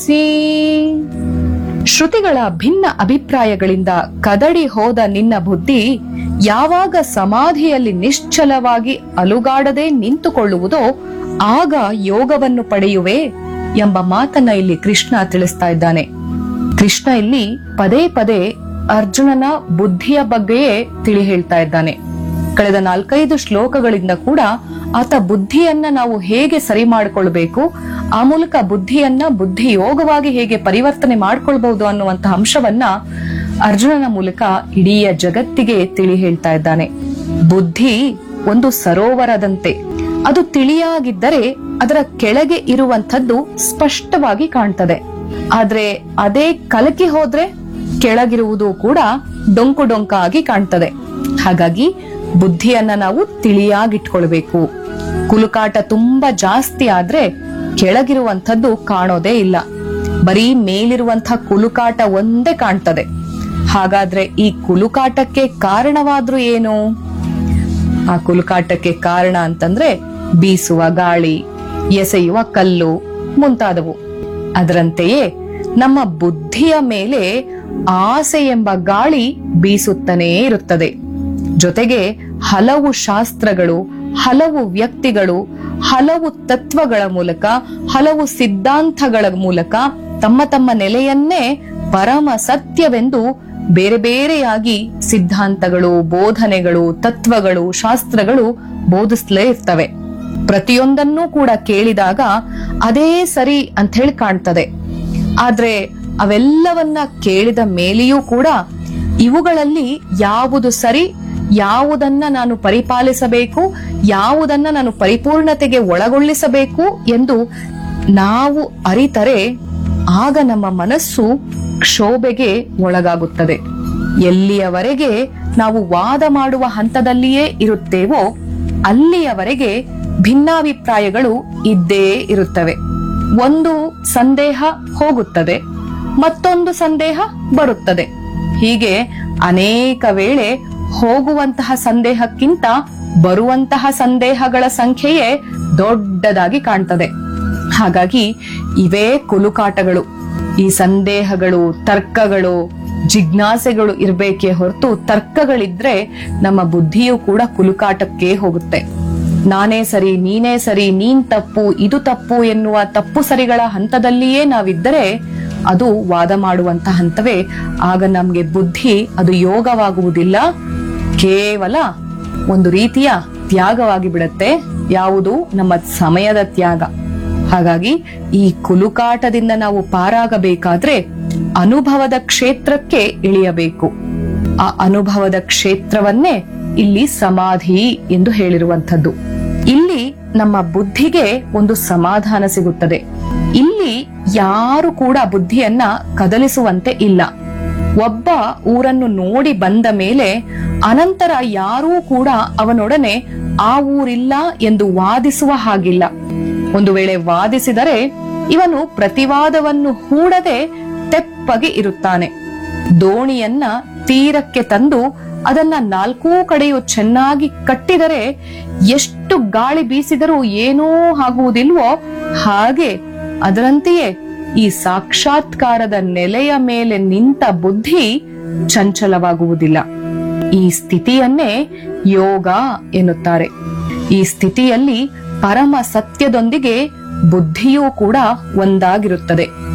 C ಶ್ರುತಿಗಳ ಭಿನ್ನ ಅಭಿಪ್ರಾಯಗಳಿಂದ ಕದಡಿ ಹೋದ ನಿನ್ನ ಬುದ್ಧಿ ಯಾವಾಗ ಸಮಾಧಿಯಲ್ಲಿ ನಿಶ್ಚಲವಾಗಿ ಅಲುಗಾಡದೆ ನಿಂತುಕೊಳ್ಳುವುದೋ ಆಗ ಯೋಗವನ್ನು ಪಡೆಯುವೆ ಎಂಬ ಮಾತನ್ನ ಇಲ್ಲಿ ಕೃಷ್ಣ ತಿಳಿಸ್ತಾ ಇದ್ದಾನೆ ಕೃಷ್ಣ ಇಲ್ಲಿ ಪದೇ ಪದೇ ಅರ್ಜುನನ ಬುದ್ಧಿಯ ಬಗ್ಗೆಯೇ ತಿಳಿ ಹೇಳ್ತಾ ಇದ್ದಾನೆ ಕಳೆದ ನಾಲ್ಕೈದು ಶ್ಲೋಕಗಳಿಂದ ಕೂಡ ಆತ ಬುದ್ಧಿಯನ್ನ ನಾವು ಹೇಗೆ ಸರಿ ಮಾಡಿಕೊಳ್ಬೇಕು ಆ ಮೂಲಕ ಬುದ್ಧಿಯನ್ನ ಬುದ್ಧಿ ಯೋಗವಾಗಿ ಹೇಗೆ ಪರಿವರ್ತನೆ ಮಾಡ್ಕೊಳ್ಬಹುದು ಅನ್ನುವಂತಹ ಅಂಶವನ್ನ ಅರ್ಜುನನ ಮೂಲಕ ಇಡೀ ಜಗತ್ತಿಗೆ ತಿಳಿ ಹೇಳ್ತಾ ಇದ್ದಾನೆ ಬುದ್ಧಿ ಒಂದು ಸರೋವರದಂತೆ ಅದು ತಿಳಿಯಾಗಿದ್ದರೆ ಅದರ ಕೆಳಗೆ ಇರುವಂಥದ್ದು ಸ್ಪಷ್ಟವಾಗಿ ಕಾಣ್ತದೆ ಆದ್ರೆ ಅದೇ ಕಲಕಿ ಹೋದ್ರೆ ಕೆಳಗಿರುವುದು ಕೂಡ ಡೊಂಕು ಡೊಂಕಾಗಿ ಕಾಣ್ತದೆ ಹಾಗಾಗಿ ಬುದ್ಧಿಯನ್ನ ನಾವು ತಿಳಿಯಾಗಿಟ್ಕೊಳ್ಬೇಕು ಕುಲುಕಾಟ ತುಂಬಾ ಜಾಸ್ತಿ ಆದ್ರೆ ಕೆಳಗಿರುವಂಥದ್ದು ಕಾಣೋದೇ ಇಲ್ಲ ಬರೀ ಮೇಲಿರುವಂತಹ ಕುಲುಕಾಟ ಒಂದೇ ಕಾಣ್ತದೆ ಹಾಗಾದ್ರೆ ಈ ಕುಲುಕಾಟಕ್ಕೆ ಕಾರಣವಾದ್ರೂ ಏನು ಆ ಕುಲುಕಾಟಕ್ಕೆ ಕಾರಣ ಅಂತಂದ್ರೆ ಬೀಸುವ ಗಾಳಿ ಎಸೆಯುವ ಕಲ್ಲು ಮುಂತಾದವು ಅದರಂತೆಯೇ ನಮ್ಮ ಬುದ್ಧಿಯ ಮೇಲೆ ಆಸೆ ಎಂಬ ಗಾಳಿ ಬೀಸುತ್ತನೇ ಇರುತ್ತದೆ ಜೊತೆಗೆ ಹಲವು ಶಾಸ್ತ್ರಗಳು ಹಲವು ವ್ಯಕ್ತಿಗಳು ಹಲವು ತತ್ವಗಳ ಮೂಲಕ ಹಲವು ಸಿದ್ಧಾಂತಗಳ ಮೂಲಕ ತಮ್ಮ ತಮ್ಮ ನೆಲೆಯನ್ನೇ ಪರಮ ಸತ್ಯವೆಂದು ಬೇರೆ ಬೇರೆಯಾಗಿ ಸಿದ್ಧಾಂತಗಳು ಬೋಧನೆಗಳು ತತ್ವಗಳು ಶಾಸ್ತ್ರಗಳು ಬೋಧಿಸ್ಲೇ ಇರ್ತವೆ ಪ್ರತಿಯೊಂದನ್ನೂ ಕೂಡ ಕೇಳಿದಾಗ ಅದೇ ಸರಿ ಅಂತ ಹೇಳಿ ಕಾಣ್ತದೆ ಆದ್ರೆ ಅವೆಲ್ಲವನ್ನ ಕೇಳಿದ ಮೇಲೆಯೂ ಕೂಡ ಇವುಗಳಲ್ಲಿ ಯಾವುದು ಸರಿ ಯಾವುದನ್ನ ನಾನು ಪರಿಪಾಲಿಸಬೇಕು ಯಾವುದನ್ನ ನಾನು ಪರಿಪೂರ್ಣತೆಗೆ ಒಳಗೊಳ್ಳಿಸಬೇಕು ಎಂದು ನಾವು ಅರಿತರೆ ಆಗ ನಮ್ಮ ಮನಸ್ಸು ಕ್ಷೋಭೆಗೆ ಒಳಗಾಗುತ್ತದೆ ಎಲ್ಲಿಯವರೆಗೆ ನಾವು ವಾದ ಮಾಡುವ ಹಂತದಲ್ಲಿಯೇ ಇರುತ್ತೇವೋ ಅಲ್ಲಿಯವರೆಗೆ ಭಿನ್ನಾಭಿಪ್ರಾಯಗಳು ಇದ್ದೇ ಇರುತ್ತವೆ ಒಂದು ಸಂದೇಹ ಹೋಗುತ್ತದೆ ಮತ್ತೊಂದು ಸಂದೇಹ ಬರುತ್ತದೆ ಹೀಗೆ ಅನೇಕ ವೇಳೆ ಹೋಗುವಂತಹ ಸಂದೇಹಕ್ಕಿಂತ ಬರುವಂತಹ ಸಂದೇಹಗಳ ಸಂಖ್ಯೆಯೇ ದೊಡ್ಡದಾಗಿ ಕಾಣ್ತದೆ ಹಾಗಾಗಿ ಇವೇ ಕುಲುಕಾಟಗಳು ಈ ಸಂದೇಹಗಳು ತರ್ಕಗಳು ಜಿಜ್ಞಾಸೆಗಳು ಇರ್ಬೇಕೇ ಹೊರತು ತರ್ಕಗಳಿದ್ರೆ ನಮ್ಮ ಬುದ್ಧಿಯು ಕೂಡ ಕುಲುಕಾಟಕ್ಕೆ ಹೋಗುತ್ತೆ ನಾನೇ ಸರಿ ನೀನೇ ಸರಿ ನೀನ್ ತಪ್ಪು ಇದು ತಪ್ಪು ಎನ್ನುವ ತಪ್ಪು ಸರಿಗಳ ಹಂತದಲ್ಲಿಯೇ ನಾವಿದ್ದರೆ ಅದು ವಾದ ಮಾಡುವಂತ ಹಂತವೇ ಆಗ ನಮ್ಗೆ ಬುದ್ಧಿ ಅದು ಯೋಗವಾಗುವುದಿಲ್ಲ ಕೇವಲ ಒಂದು ರೀತಿಯ ತ್ಯಾಗವಾಗಿ ಬಿಡುತ್ತೆ ಯಾವುದು ನಮ್ಮ ಸಮಯದ ತ್ಯಾಗ ಹಾಗಾಗಿ ಈ ಕುಲುಕಾಟದಿಂದ ನಾವು ಪಾರಾಗಬೇಕಾದ್ರೆ ಅನುಭವದ ಕ್ಷೇತ್ರಕ್ಕೆ ಇಳಿಯಬೇಕು ಆ ಅನುಭವದ ಕ್ಷೇತ್ರವನ್ನೇ ಇಲ್ಲಿ ಸಮಾಧಿ ಎಂದು ಹೇಳಿರುವಂಥದ್ದು ಇಲ್ಲಿ ನಮ್ಮ ಬುದ್ಧಿಗೆ ಒಂದು ಸಮಾಧಾನ ಸಿಗುತ್ತದೆ ಇಲ್ಲಿ ಯಾರು ಕೂಡ ಬುದ್ಧಿಯನ್ನ ಕದಲಿಸುವಂತೆ ಇಲ್ಲ ಒಬ್ಬ ಊರನ್ನು ನೋಡಿ ಬಂದ ಮೇಲೆ ಅನಂತರ ಯಾರೂ ಕೂಡ ಅವನೊಡನೆ ಆ ಊರಿಲ್ಲ ಎಂದು ವಾದಿಸುವ ಹಾಗಿಲ್ಲ ಒಂದು ವೇಳೆ ವಾದಿಸಿದರೆ ಇವನು ಪ್ರತಿವಾದವನ್ನು ಹೂಡದೆ ತೆಪ್ಪಗೆ ಇರುತ್ತಾನೆ ದೋಣಿಯನ್ನ ತೀರಕ್ಕೆ ತಂದು ಅದನ್ನ ನಾಲ್ಕೂ ಕಡೆಯೂ ಚೆನ್ನಾಗಿ ಕಟ್ಟಿದರೆ ಎಷ್ಟು ಗಾಳಿ ಬೀಸಿದರೂ ಏನೂ ಆಗುವುದಿಲ್ವೋ ಹಾಗೆ ಅದರಂತೆಯೇ ಈ ಸಾಕ್ಷಾತ್ಕಾರದ ನೆಲೆಯ ಮೇಲೆ ನಿಂತ ಬುದ್ಧಿ ಚಂಚಲವಾಗುವುದಿಲ್ಲ ಈ ಸ್ಥಿತಿಯನ್ನೇ ಯೋಗ ಎನ್ನುತ್ತಾರೆ ಈ ಸ್ಥಿತಿಯಲ್ಲಿ ಪರಮ ಸತ್ಯದೊಂದಿಗೆ ಬುದ್ಧಿಯೂ ಕೂಡ ಒಂದಾಗಿರುತ್ತದೆ